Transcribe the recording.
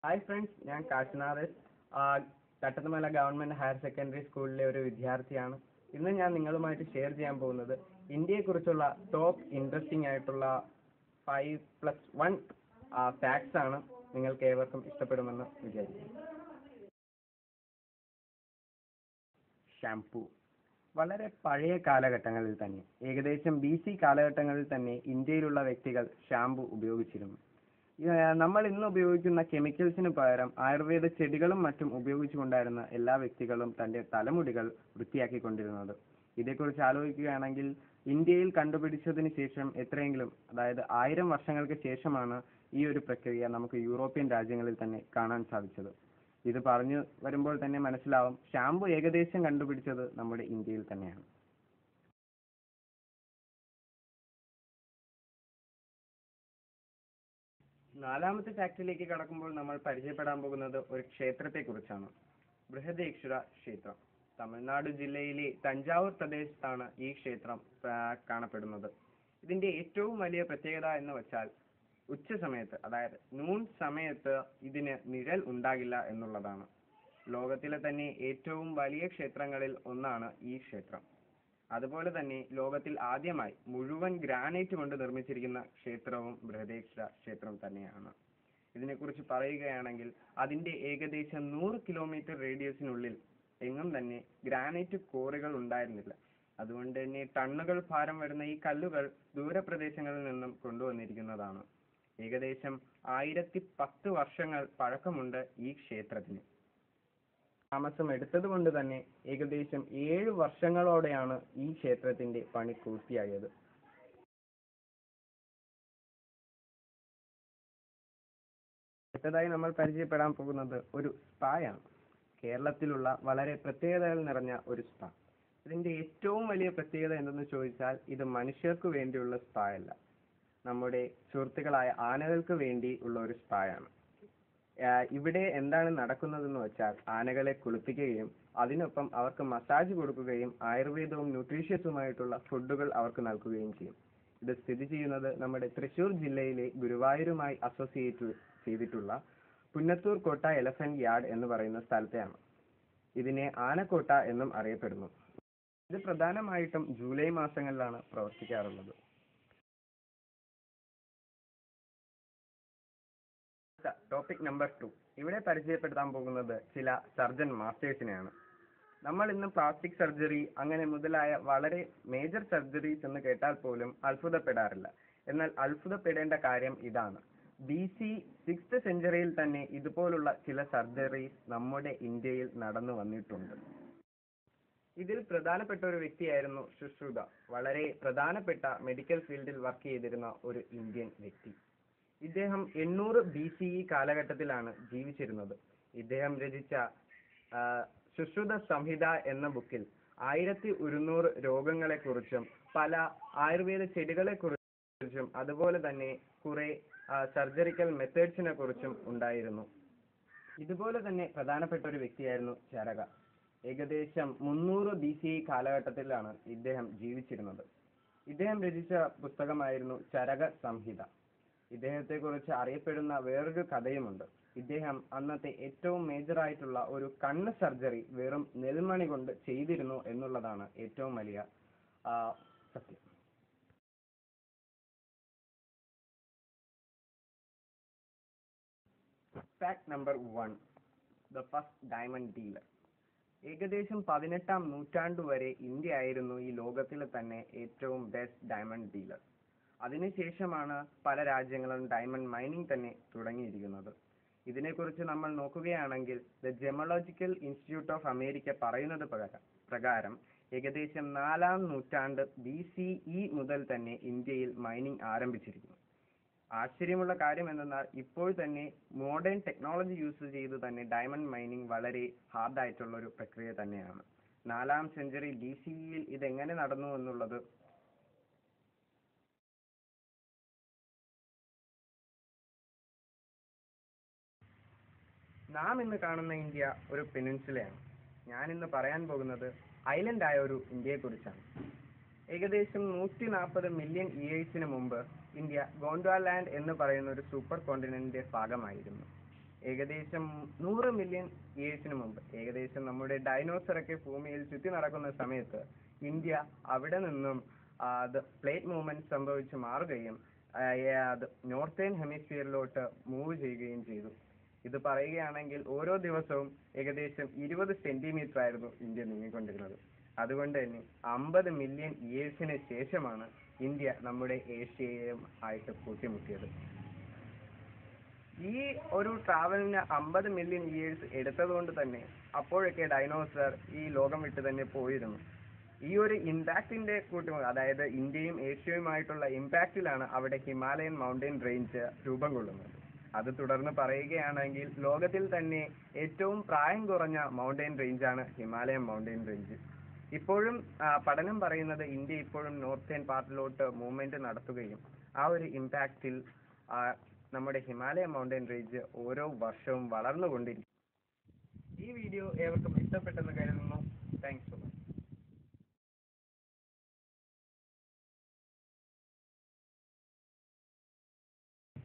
hi friends ഞാൻ Kashinath Thattathumala government higher secondary സ്കൂളിലെ ഒരു വിദ്യാർത്ഥിയാണ് ഇന്ന് ഞാൻ നിങ്ങളുമായിട്ട് ഷെയർ ചെയ്യാൻ പോകുന്നത് ഇന്ത്യയെക്കുറിച്ചുള്ള ടോപ്പ് ഇൻട്രസ്റ്റിംഗ് ആയിട്ടുള്ള ഫൈവ് പ്ലസ് വൺ ഫാക്ട്സ് ആണ് നിങ്ങൾക്ക് ഏവർക്കും ഇഷ്ടപ്പെടുമെന്ന് വിചാരിക്കുന്നു ഷാംപൂ വളരെ പഴയ കാലഘട്ടങ്ങളിൽ തന്നെ ഏകദേശം ബി സി കാലഘട്ടങ്ങളിൽ തന്നെ ഇന്ത്യയിലുള്ള വ്യക്തികൾ ഷാംപൂ ഉപയോഗിച്ചിരുന്നു ഏഹ് നമ്മൾ ഇന്ന് ഉപയോഗിക്കുന്ന കെമിക്കൽസിന് പകരം ആയുർവേദ ചെടികളും മറ്റും ഉപയോഗിച്ചുകൊണ്ടായിരുന്ന എല്ലാ വ്യക്തികളും തന്റെ തലമുടികൾ വൃത്തിയാക്കിക്കൊണ്ടിരുന്നത് ഇതേക്കുറിച്ച് ആലോചിക്കുകയാണെങ്കിൽ ഇന്ത്യയിൽ കണ്ടുപിടിച്ചതിന് ശേഷം എത്രയെങ്കിലും അതായത് ആയിരം വർഷങ്ങൾക്ക് ശേഷമാണ് ഈ ഒരു പ്രക്രിയ നമുക്ക് യൂറോപ്യൻ രാജ്യങ്ങളിൽ തന്നെ കാണാൻ സാധിച്ചത് ഇത് പറഞ്ഞു വരുമ്പോൾ തന്നെ മനസ്സിലാവും ഷാംപൂ ഏകദേശം കണ്ടുപിടിച്ചത് നമ്മുടെ ഇന്ത്യയിൽ തന്നെയാണ് നാലാമത്തെ ഫാക്ടറിയിലേക്ക് കടക്കുമ്പോൾ നമ്മൾ പരിചയപ്പെടാൻ പോകുന്നത് ഒരു ക്ഷേത്രത്തെ കുറിച്ചാണ് ബൃഹദേശ്വര ക്ഷേത്രം തമിഴ്നാട് ജില്ലയിലെ തഞ്ചാവൂർ പ്രദേശത്താണ് ഈ ക്ഷേത്രം ആ, കാണപ്പെടുന്നത് ഇതിന്റെ ഏറ്റവും വലിയ പ്രത്യേകത എന്ന് വെച്ചാൽ ഉച്ച സമയത്ത് അതായത് നൂൺ സമയത്ത് ഇതിന് നിഴൽ ഉണ്ടാകില്ല എന്നുള്ളതാണ് ലോകത്തിലെ തന്നെ ഏറ്റവും വലിയ ക്ഷേത്രങ്ങളിൽ ഒന്നാണ് ഈ ക്ഷേത്രം അതുപോലെ തന്നെ ലോകത്തിൽ ആദ്യമായി മുഴുവൻ ഗ്രാനൈറ്റ് കൊണ്ട് നിർമ്മിച്ചിരിക്കുന്ന ക്ഷേത്രവും ബൃഹദേശ്വര ക്ഷേത്രം തന്നെയാണ് ഇതിനെക്കുറിച്ച് പറയുകയാണെങ്കിൽ അതിന്റെ ഏകദേശം നൂറ് കിലോമീറ്റർ റേഡിയസിനുള്ളിൽ എങ്ങും തന്നെ ഗ്രാനൈറ്റ് കോറികൾ ഉണ്ടായിരുന്നില്ല അതുകൊണ്ട് തന്നെ ടണ്ണുകൾ ഭാരം വരുന്ന ഈ കല്ലുകൾ ദൂരപ്രദേശങ്ങളിൽ നിന്നും കൊണ്ടുവന്നിരിക്കുന്നതാണ് ഏകദേശം ആയിരത്തി പത്ത് വർഷങ്ങൾ പഴക്കമുണ്ട് ഈ ക്ഷേത്രത്തിന് താമസം എടുത്തത് കൊണ്ട് തന്നെ ഏകദേശം ഏഴ് വർഷങ്ങളോടെയാണ് ഈ ക്ഷേത്രത്തിന്റെ പണി പൂർത്തിയായത് അടുത്തതായി നമ്മൾ പരിചയപ്പെടാൻ പോകുന്നത് ഒരു സ്പായാണ് കേരളത്തിലുള്ള വളരെ പ്രത്യേകതകൾ നിറഞ്ഞ ഒരു സ്പാ ഇതിന്റെ ഏറ്റവും വലിയ പ്രത്യേകത എന്തെന്ന് ചോദിച്ചാൽ ഇത് മനുഷ്യർക്ക് വേണ്ടിയുള്ള സ്പാ അല്ല നമ്മുടെ സുഹൃത്തുക്കളായ ആനകൾക്ക് വേണ്ടി ഉള്ള ഒരു സ്പായാണ് ആഹ് ഇവിടെ എന്താണ് നടക്കുന്നതെന്ന് വെച്ചാൽ ആനകളെ കുളിപ്പിക്കുകയും അതിനൊപ്പം അവർക്ക് മസാജ് കൊടുക്കുകയും ആയുർവേദവും ന്യൂട്രീഷ്യസുമായിട്ടുള്ള ഫുഡുകൾ അവർക്ക് നൽകുകയും ചെയ്യും ഇത് സ്ഥിതി ചെയ്യുന്നത് നമ്മുടെ തൃശൂർ ജില്ലയിലെ ഗുരുവായൂരുമായി അസോസിയേറ്റ് ചെയ്തിട്ടുള്ള പുന്നത്തൂർ കോട്ട എലഫന്റ് യാർഡ് എന്ന് പറയുന്ന സ്ഥലത്തെയാണ് ഇതിനെ ആനക്കോട്ട എന്നും അറിയപ്പെടുന്നു ഇത് പ്രധാനമായിട്ടും ജൂലൈ മാസങ്ങളിലാണ് പ്രവർത്തിക്കാറുള്ളത് ടോപ്പിക് നമ്പർ ടു ഇവിടെ പരിചയപ്പെടുത്താൻ പോകുന്നത് ചില സർജൻ മാസ്റ്റേഴ്സിനെയാണ് നമ്മൾ ഇന്ന് പ്ലാസ്റ്റിക് സർജറി അങ്ങനെ മുതലായ വളരെ മേജർ സർജറീസ് എന്ന് കേട്ടാൽ പോലും അത്ഭുതപ്പെടാറില്ല എന്നാൽ അത്ഭുതപ്പെടേണ്ട കാര്യം ഇതാണ് ബി സി സിക്സ്ത് സെഞ്ചുറിയിൽ തന്നെ ഇതുപോലുള്ള ചില സർജറീസ് നമ്മുടെ ഇന്ത്യയിൽ നടന്നു വന്നിട്ടുണ്ട് ഇതിൽ പ്രധാനപ്പെട്ട ഒരു വ്യക്തിയായിരുന്നു ശുശ്രുത വളരെ പ്രധാനപ്പെട്ട മെഡിക്കൽ ഫീൽഡിൽ വർക്ക് ചെയ്തിരുന്ന ഒരു ഇന്ത്യൻ വ്യക്തി ഇദ്ദേഹം എണ്ണൂറ് ബി സി ഇ കാലഘട്ടത്തിലാണ് ജീവിച്ചിരുന്നത് ഇദ്ദേഹം രചിച്ച ആ, സുശ്രുത സംഹിത എന്ന ബുക്കിൽ ആയിരത്തി ഒരുന്നൂറ് രോഗങ്ങളെ കുറിച്ചും പല ആയുർവേദ ചെടികളെ കുറിച്ചും അതുപോലെ തന്നെ കുറെ സർജറിക്കൽ മെത്തേഡ്സിനെ കുറിച്ചും ഉണ്ടായിരുന്നു ഇതുപോലെ തന്നെ പ്രധാനപ്പെട്ട ഒരു വ്യക്തിയായിരുന്നു ചരക ഏകദേശം മുന്നൂറ് ബി സി കാലഘട്ടത്തിലാണ് ഇദ്ദേഹം ജീവിച്ചിരുന്നത് ഇദ്ദേഹം രചിച്ച പുസ്തകമായിരുന്നു ചരക സംഹിത ഇദ്ദേഹത്തെ കുറിച്ച് അറിയപ്പെടുന്ന വേറൊരു കഥയുമുണ്ട് ഇദ്ദേഹം അന്നത്തെ ഏറ്റവും മേജർ ആയിട്ടുള്ള ഒരു കണ്ണ് സർജറി വെറും നെൽമണി കൊണ്ട് ചെയ്തിരുന്നു എന്നുള്ളതാണ് ഏറ്റവും വലിയ ആ, സത്യം fact number one the first diamond dealer ഏകദേശം പതിനെട്ടാം നൂറ്റാണ്ട് വരെ ഇന്ത്യ ആയിരുന്നു ഈ ലോകത്തിലെ തന്നെ ഏറ്റവും ബെസ്റ്റ് ഡയമണ്ട് ഡീലർ അതിനുശേഷമാണ് പല രാജ്യങ്ങളും ഡയമണ്ട് മൈനിങ് തന്നെ തുടങ്ങിയിരിക്കുന്നത് ഇതിനെക്കുറിച്ച് നമ്മൾ നോക്കുകയാണെങ്കിൽ the gemological institute of America പറയുന്നത് പ്രകാരം പ്രകാരം ഏകദേശം നാലാം നൂറ്റാണ്ട് ബി സി ഇ മുതൽ തന്നെ ഇന്ത്യയിൽ മൈനിങ് ആരംഭിച്ചിരിക്കുന്നു ആശ്ചര്യമുള്ള കാര്യം എന്തെന്നാൽ ഇപ്പോൾ തന്നെ മോഡേൺ ടെക്നോളജി യൂസ് ചെയ്ത് തന്നെ ഡയമണ്ട് മൈനിങ് വളരെ ഹാർഡ് ആയിട്ടുള്ള ഒരു പ്രക്രിയ തന്നെയാണ് നാലാം സെഞ്ചുറി ബി സി ഇയിൽ ഇതെങ്ങനെ നടന്നു എന്നുള്ളത് നാം ഇന്ന് കാണുന്ന ഇന്ത്യ ഒരു പെനിൻസുലയാണ് ഞാൻ ഇന്ന് പറയാൻ പോകുന്നത് ഐലൻഡ് ആയ ഒരു ഇന്ത്യയെക്കുറിച്ചാണ് ഏകദേശം നൂറ്റി നാൽപ്പത് മില്യൺ ഇയേഴ്സിന് മുമ്പ് ഇന്ത്യ ഗോണ്ട്വാലാൻഡ് എന്ന് പറയുന്ന ഒരു സൂപ്പർ കോണ്ടിനെന്റിന്റെ ഭാഗമായിരുന്നു ഏകദേശം നൂറ് മില്യൺ ഇയേഴ്സിന് മുമ്പ് ഏകദേശം നമ്മുടെ ഡൈനോസർ ഒക്കെ ഭൂമിയിൽ ചുറ്റി നടക്കുന്ന സമയത്ത് ഇന്ത്യ അവിടെ നിന്നും ആ, അത് പ്ലേറ്റ് മൂവ്മെന്റ് സംഭവിച്ച് മാറുകയും ആ, ഏ, അത് നോർത്തേൺ ഹെമിസ്ഫിയറിലോട്ട് മൂവ് ചെയ്യുകയും ചെയ്തു ഇത് പറയുകയാണെങ്കിൽ ഓരോ ദിവസവും ഏകദേശം ഇരുപത് സെന്റിമീറ്റർ ആയിരുന്നു ഇന്ത്യ നീങ്ങിക്കൊണ്ടിരുന്നത് അതുകൊണ്ട് തന്നെ അമ്പത് മില്യൺ ഇയേഴ്സിന് ശേഷമാണ് ഇന്ത്യ നമ്മുടെ ഏഷ്യയും ആയിട്ട് കൂട്ടിമുട്ടിയത് ഈ ഒരു ട്രാവലിന് അമ്പത് മില്യൺ ഇയേഴ്സ് എടുത്തതുകൊണ്ട് തന്നെ അപ്പോഴൊക്കെ ഡൈനോസർ ഈ ലോകം വിട്ട് തന്നെ പോയിരുന്നു ഈ ഒരു ഇമ്പാക്റ്റിന്റെ കൂട്ടും അതായത് ഇന്ത്യയും ഏഷ്യയുമായിട്ടുള്ള ഇമ്പാക്റ്റിലാണ് അവിടെ ഹിമാലയൻ മൗണ്ടൻ റേഞ്ച് രൂപം കൊള്ളുന്നത് അത് തുടർന്ന് പറയുകയാണെങ്കിൽ ലോകത്തിൽ തന്നെ ഏറ്റവും പ്രായം കുറഞ്ഞ മൗണ്ടൻ റേഞ്ചാണ് ഹിമാലയൻ മൗണ്ടൻ റേഞ്ച് ഇപ്പോഴും ആ, പഠനം പറയുന്നത് ഇന്ത്യ ഇപ്പോഴും നോർത്തേൺ പാർട്ടിലോട്ട് മൂവ്മെന്റ് നടത്തുകയും ആ ഒരു ഇമ്പാക്റ്റിൽ നമ്മുടെ ഹിമാലയ മൗണ്ടൻ റേഞ്ച് ഓരോ വർഷവും വളർന്നുകൊണ്ടിരിക്കും ഈ വീഡിയോ ഏവർക്കും ഇഷ്ടപ്പെട്ടെന്ന്